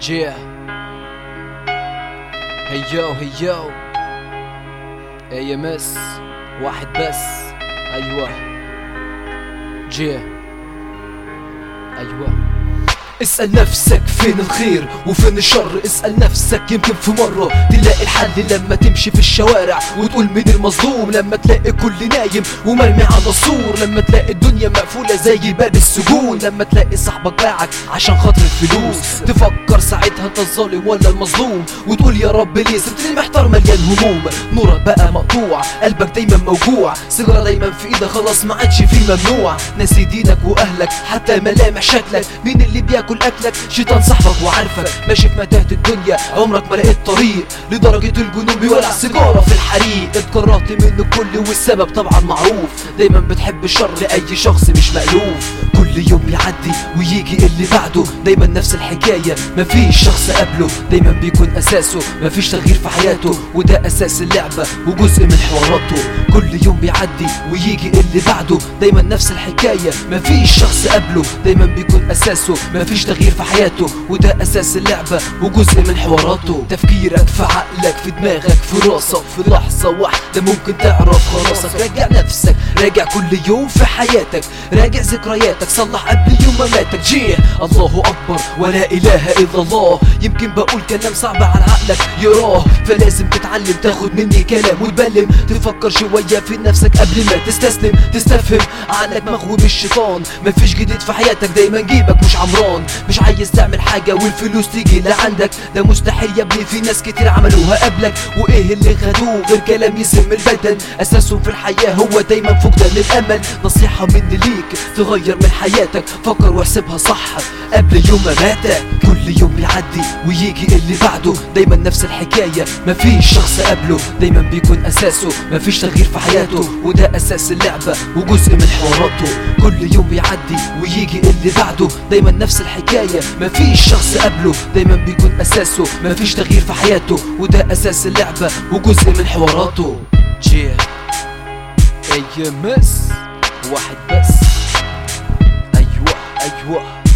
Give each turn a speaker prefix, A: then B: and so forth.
A: Yeah هيو هيو اي ام اس واحد بس ايوه جيه ايوه
B: اسأل نفسك فين الخير وفين الشر اسأل نفسك يمكن في مرة تلاقي الحل لما تمشي في الشوارع وتقول مين المظلوم لما تلاقي كل نايم ومرمي على السور لما تلاقي الدنيا مقفولة زي باب السجون لما تلاقي صاحبك باعك عشان خاطر الفلوس تفكر ساعتها انت الظالم ولا المظلوم وتقول يا رب ليه سبتني محتار مليان هموم نورك بقى مقطوع قلبك دايما موجوع سيجارة دايما في ايدك خلاص ما عادش في ممنوع ناسي دينك واهلك حتى ملامح شكلك مين اللي بياكل اكلك شيطان صاحبك وعارفك ماشي في متاهة الدنيا عمرك ما لقيت طريق لدرجة الجنون بيولع سيجارة في الحريق اتكرهت منه الكل والسبب طبعا معروف دايما بتحب الشر لأي شخص مش مألوف كل يوم بيعدي ويجي اللي بعده دايما نفس الحكاية مفيش شخص قبله دايما بيكون أساسه مفيش تغيير في حياته وده أساس اللعبة وجزء من حواراته كل يوم بيعدي ويجي اللي بعده دايما نفس الحكاية مفيش شخص قبله دايما بيكون أساسه مفيش تغيير في حياته وده أساس اللعبة وجزء من حواراته تفكيرك في عقلك في دماغك في راسك في لحظة واحدة ممكن تعرف خلاصك راجع نفسك راجع كل يوم في حياتك راجع ذكرياتك صلح قبل يوم مماتك جيه الله أكبر ولا إله إلا الله يمكن بقول كلام صعب على عقلك يراه فلازم تتعلم تاخد مني كلام وتبلم تفكر شوية في نفسك قبل ما تستسلم تستفهم عقلك مغوي بالشيطان مفيش جديد في حياتك دايما جيبك مش عمران مش عايز تعمل حاجة والفلوس تيجي لعندك ده مستحيل يا ابني في ناس كتير عملوها قبلك وايه اللي خدوه غير كلام يسم البدن اساسهم في الحياة هو دايما فقدان الامل نصيحة مني ليك تغير من حياتك فكر واحسبها صح قبل يوم مماتك كل يوم بيعدي ويجي اللي بعده دايما نفس الحكاية مفيش شخص قبله دايما بيكون اساسه مفيش تغيير في حياته وده اساس اللعبة وجزء من حواراته كل يوم بيعدي ويجي اللي بعده دايما نفس الحكاية مفيش شخص قبله دايما بيكون اساسه مفيش تغيير في حياته وده اساس اللعبة وجزء من حواراته
A: جيه اي ام اس واحد بس ايوه ايوه